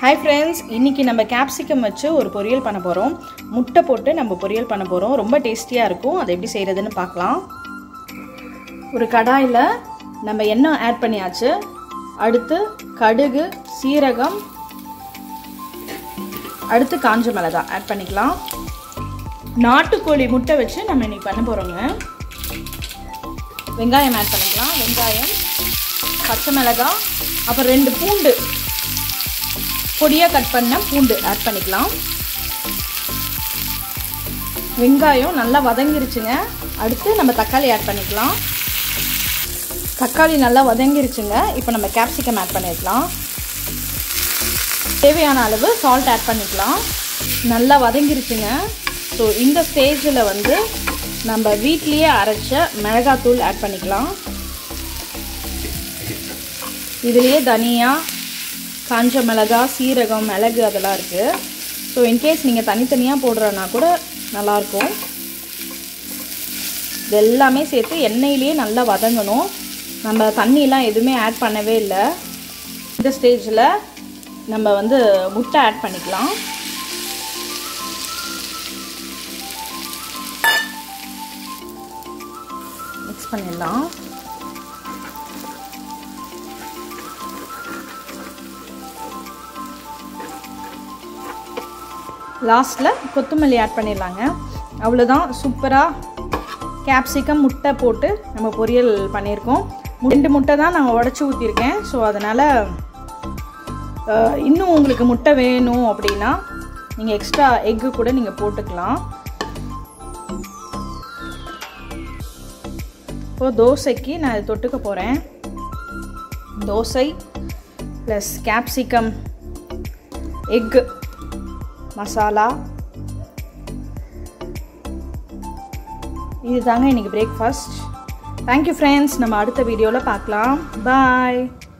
hi friends இன்றைக்கி நம்ம capsicum வச்சு ஒரு பொரியல் பண்ண போகிறோம் முட்டை போட்டு நம்ம பொரியல் பண்ண போகிறோம் ரொம்ப டேஸ்டியாக இருக்கும் அதை எப்படி செய்கிறதுன்னு பார்க்கலாம் ஒரு கடாயில் நம்ம எண்ணெய் ஆட் பண்ணியாச்சு அடுத்து கடுகு சீரகம் அடுத்து காஞ்ச மிளகாய் ஆட் பண்ணிக்கலாம் நாட்டுக்கோழி முட்டை வச்சு நம்ம இன்னைக்கு பண்ண போகிறோங்க வெங்காயம் ஆட் பண்ணிக்கலாம் வெங்காயம் பச்சை மிளகாய் அப்புறம் ரெண்டு பூண்டு பொடியாக கட் பண்ண பூண்டு ஆட் பண்ணிக்கலாம் வெங்காயம் நல்லா வதங்கிருச்சுங்க அடுத்து நம்ம தக்காளி ஆட் பண்ணிக்கலாம் தக்காளி நல்லா வதங்கிருச்சுங்க இப்போ நம்ம கேப்சிகம் ஆட் பண்ணிக்கலாம் தேவையான அளவு சால்ட் ஆட் பண்ணிக்கலாம் நல்லா வதங்கிருச்சுங்க ஸோ இந்த ஸ்டேஜில் வந்து நம்ம வீட்லேயே அரைச்ச மிளகாத்தூள் ஆட் பண்ணிக்கலாம் இதுலேயே தனியா காஞ்ச மிளகா சீரகம் மிளகு அதெல்லாம் இருக்குது ஸோ இன்கேஸ் நீங்கள் தனித்தனியாக போடுறனா கூட நல்லாயிருக்கும் இது எல்லாமே சேர்த்து எண்ணெயிலேயே நல்லா வதங்கணும் நம்ம தண்ணியெலாம் எதுவுமே ஆட் பண்ணவே இல்லை இந்த ஸ்டேஜில் நம்ம வந்து முட்டை ஆட் பண்ணிக்கலாம் மிக்ஸ் பண்ணிடலாம் லாஸ்ட்டில் கொத்தமல்லி ஆட் பண்ணிடலாங்க அவ்வளோதான் சூப்பராக கேப்சிகம் முட்டை போட்டு நம்ம பொரியல் பண்ணியிருக்கோம் ரெண்டு முட்டை தான் நான் உடச்சி ஊற்றிருக்கேன் ஸோ அதனால் இன்னும் உங்களுக்கு முட்டை வேணும் அப்படின்னா நீங்கள் எக்ஸ்ட்ரா எக்கு கூட நீங்கள் போட்டுக்கலாம் இப்போது தோசைக்கு நான் இதை தொட்டுக்க போகிறேன் தோசை ப்ளஸ் கேப்சிகம் எக்கு மசாலா இது தாங்க இன்றைக்கி பிரேக்ஃபாஸ்ட் தேங்க்யூ ஃப்ரெண்ட்ஸ் நம்ம அடுத்த வீடியோவில் பார்க்கலாம் பாய்